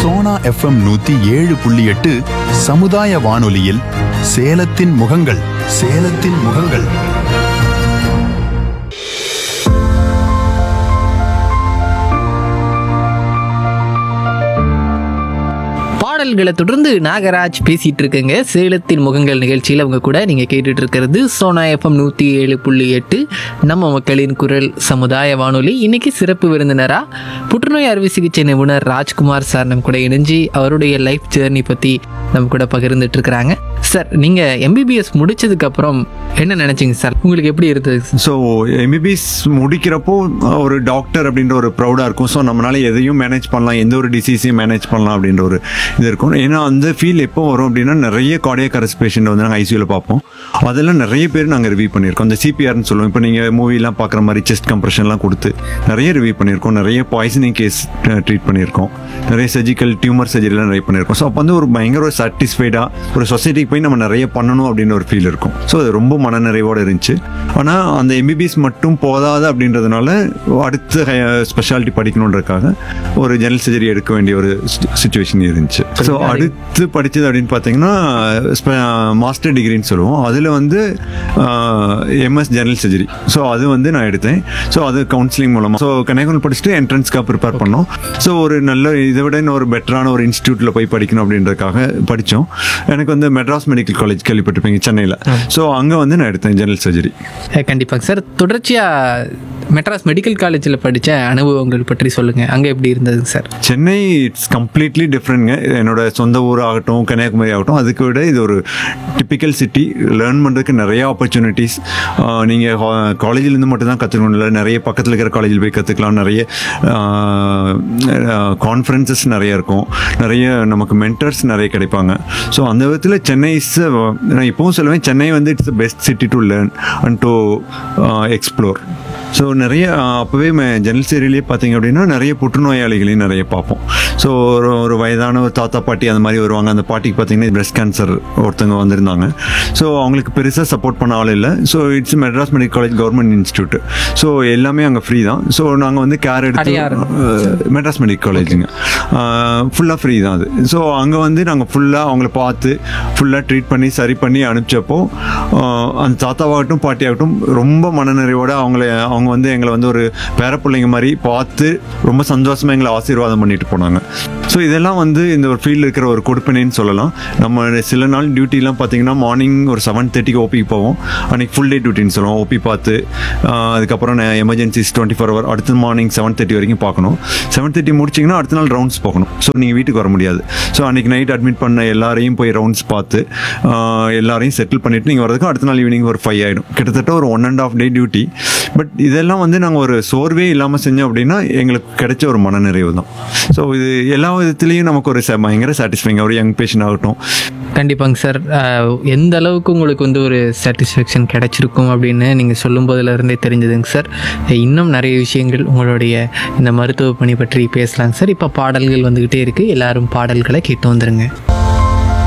Sona FM நூத்தி ஏழு புள்ளி எட்டு சமுதாய வானொலியில் சேலத்தின் முகங்கள் சேலத்தின் முகங்கள் பாடல்களை தொடர்ந்து நாகராஜ் பேசிட்டு இருக்கங்க சேலத்தின் முகங்கள் நிகழ்ச்சியில் அவங்க கூட நீங்கள் கேட்டுட்டு இருக்கிறது சோனா எஃப்எம் நூற்றி ஏழு புள்ளி எட்டு நம்ம மக்களின் குரல் சமுதாய வானொலி இன்னைக்கு சிறப்பு விருந்தினரா புற்றுநோய் அறுவை சிகிச்சை நிபுணர் ராஜ்குமார் சார் நம்ம கூட இணைஞ்சு அவருடைய லைஃப் ஜேர்னி பற்றி நம்ம கூட பகிர்ந்துட்டு இருக்கிறாங்க சார் நீங்கள் எம்பிபிஎஸ் முடிச்சதுக்கு அப்புறம் என்ன நினைச்சீங்க சார் உங்களுக்கு எப்படி இருந்தது ஸோ எம்பிபிஎஸ் முடிக்கிறப்போ ஒரு டாக்டர் அப்படின்ற ஒரு ப்ரௌடாக இருக்கும் ஸோ நம்மளால எதையும் மேனேஜ் பண்ணலாம் எந்த ஒரு டிசீஸையும் மேனேஜ் பண்ணலாம் அப்படின்ற ஒரு இது இருக்கும் ஏன்னா அந்த ஃபீல் எப்போ வரும் அப்படின்னா நிறைய கார்டியக் அரஸ்ட் பேஷண்ட் வந்து நாங்கள் ஐசியூவில் பார்ப்போம் அதெல்லாம் நிறைய பேர் நாங்கள் ரிவ்யூ பண்ணியிருக்கோம் அந்த சிபிஆர்னு சொல்லுவோம் இப்போ நீங்கள் மூவிலாம் பார்க்குற மாதிரி செஸ்ட் கம்ப்ரெஷன்லாம் கொடுத்து நிறைய ரிவ்யூ பண்ணியிருக்கோம் நிறைய பாய்சனிங் கேஸ் ட்ரீட் பண்ணியிருக்கோம் நிறைய சர்ஜிக்கல் டியூமர் சர்ஜரிலாம் நிறைய பண்ணியிருக்கோம் ஸோ அப்போ வந்து ஒரு பயங்கர ஒரு சாட்டிஸ்ஃபைடாக ஒரு சொசைட்டிக்கு போய் நம்ம நிறைய பண்ணணும் அப்படின்னு ஒரு ஃபீல் இருக்கும் ஸோ அது ரொம்ப மனநிறைவோடு இருந்துச்சு ஆனால் அந்த எம்பிபிஎஸ் மட்டும் போதாது அப்படின்றதுனால அடுத்த ஸ்பெஷாலிட்டி படிக்கணுன்றதுக்காக ஒரு ஜெனரல் சர்ஜரி எடுக்க வேண்டிய ஒரு சுச்சுவேஷன் இருந்துச்சு ஸோ அடுத்து படித்தது அப்படின்னு பார்த்தீங்கன்னா மாஸ்டர் டிகிரின்னு சொல்லுவோம் அதில் வந்து எம்எஸ் ஜெனரல் சர்ஜரி ஸோ அது வந்து நான் எடுத்தேன் ஸோ அது கவுன்சிலிங் மூலமாக ஸோ கன்னியாகுமரி படிச்சுட்டு என்ட்ரன்ஸ்க்காக ப்ரிப்பேர் பண்ணோம் ஸோ ஒரு நல்ல இதை விட இன்னும் ஒரு பெட்டரான ஒரு இன்ஸ்டியூட்டில் போய் படிக்கணும் அப்படின்றதுக்காக படித்தோம் எனக்கு வந்து மெட்ராஸ் மெடிக்கல் காலேஜ் கேள்விப்பட்டிருப்பீங்க சென்னையில் ஸோ அங்கே வந்து நான் எடுத்தேன் ஜெனரல் சர்ஜரி அஹ் கண்டிப்பாங்க சார் தொடர்ச்சியாக மெட்ராஸ் மெடிக்கல் காலேஜில் படித்த அனுபவங்கள் பற்றி சொல்லுங்கள் அங்கே எப்படி இருந்ததுங்க சார் சென்னை இட்ஸ் கம்ப்ளீட்லி டிஃப்ரெண்ட்ங்க என்னோட சொந்த ஊர் ஆகட்டும் கன்னியாகுமரி ஆகட்டும் அதுக்கு விட இது ஒரு டிப்பிக்கல் சிட்டி லேர்ன் பண்ணுறதுக்கு நிறைய ஆப்பர்ச்சுனிட்டிஸ் நீங்கள் காலேஜிலேருந்து மட்டும் தான் கற்றுக்கணும் இல்லை நிறைய பக்கத்தில் இருக்கிற காலேஜில் போய் கற்றுக்கலாம் நிறைய கான்ஃபரன்சஸ் நிறைய இருக்கும் நிறைய நமக்கு மென்டர்ஸ் நிறைய கிடைப்பாங்க ஸோ அந்த விதத்தில் சென்னை இஸ் நான் இப்போவும் சொல்லுவேன் சென்னை வந்து it's the best city to learn and to explore so நிறைய அஹ், அப்போவே ஜெனரல் சீரியலே பார்த்தீங்க அப்படின்னா நிறைய புற்றுநோயாளிகளையும் நிறைய பார்ப்போம் ஸோ ஒரு ஒரு வயதான ஒரு தாத்தா பாட்டி அந்த மாதிரி வருவாங்க அந்த பாட்டிக்கு பார்த்தீங்கன்னா பிரஸ்ட் கேன்சர் ஒருத்தவங்க வந்திருந்தாங்க ஸோ அவங்களுக்கு பெருசாக சப்போர்ட் பண்ண ஆள் இல்லை so it's Madras medical college government institute so எல்லாமே அங்கே ஃப்ரீ தான் ஸோ நாங்கள் வந்து கேர் எடுத்து அடையாறு. அஹ், மெட்ராஸ் மெடிக்கல் காலேஜுங்க ஃபுல்லாக ஃப்ரீ தான் அது ஸோ அங்கே வந்து நாங்கள் ஃபுல்லாக அவங்கள பார்த்து ஃபுல்லாக ட்ரீட் பண்ணி சரி பண்ணி அனுப்பிச்சப்போ அஹ், அந்த தாத்தாவாகட்டும் பாட்டியாகட்டும் ரொம்ப மனநிறைவோட அவங்கள அவங்க வந்து எங்களை வந்து ஒரு பேர பிள்ளைங்க மாதிரி பார்த்து ரொம்ப சந்தோஷமாக எங்களை ஆசீர்வாதம் பண்ணிட்டு போனாங்க ஸோ இதெல்லாம் வந்து இந்த ஒரு ஃபீல்டில் இருக்கிற ஒரு கொடுப்பினைன்னு சொல்லலாம் நம்ம சில நாள் டியூட்டிலாம் பார்த்தீங்கன்னா மார்னிங் ஒரு செவன் தேர்ட்டிக்கு ஓபிக்கு போவோம் அன்றைக்கி ஃபுல் டே டியூட்டின்னு சொல்லுவோம் ஓபி பார்த்து ஆஹ், அதுக்கப்புறம் எமர்ஜென்சிஸ் டுவெண்ட்டி ஃபோர் ஹவர் அடுத்த மார்னிங் செவன் தேர்ட்டி வரைக்கும் பார்க்கணும் செவன் தேர்ட்டி முடிச்சிங்கன்னா அடுத்த நாள் ரவுண்ட்ஸ் போகணும் ஸோ நீங்கள் வீட்டுக்கு வர முடியாது ஸோ அன்றைக்கி நைட் அட்மிட் பண்ண எல்லாரையும் போய் ரவுண்ட்ஸ் பார்த்து ஆஹ், எல்லாரையும் செட்டில் பண்ணிவிட்டு நீங்கள் வரதுக்கு அடுத்த நாள் ஈவினிங் ஒரு ஃபைவ் ஆகிடும் கிட்டத்தட்ட ஒரு one and half day duty but இதெல்லாம் வந்து நாங்கள் ஒரு சோர்வே இல்லாமல் செஞ்சோம் அப்படின்னா எங்களுக்கு கிடைச்ச ஒரு மனநிறைவு தான் ஸோ இது எல்லா விதத்துலேயும் நமக்கு ஒரு ச- பயங்கர சாட்டிஸ்ஃபைங் ஒரு யங் பேஷண்ட் ஆகட்டும் கண்டிப்பாங்க சார் அஹ், எந்த அளவுக்கு உங்களுக்கு வந்து ஒரு சாட்டிஸ்ஃபேக்ஷன் கிடைச்சிருக்கும் அப்படின்னு நீங்கள் சொல்லும் போதுலேருந்தே தெரிஞ்சதுங்க சார் இன்னும் நிறைய விஷயங்கள் உங்களுடைய இந்த மருத்துவ பணி பற்றி பேசலாங்க சார் இப்போ பாடல்கள் வந்துக்கிட்டே இருக்குது எல்லாரும் பாடல்களை கேட்டு வந்துருங்க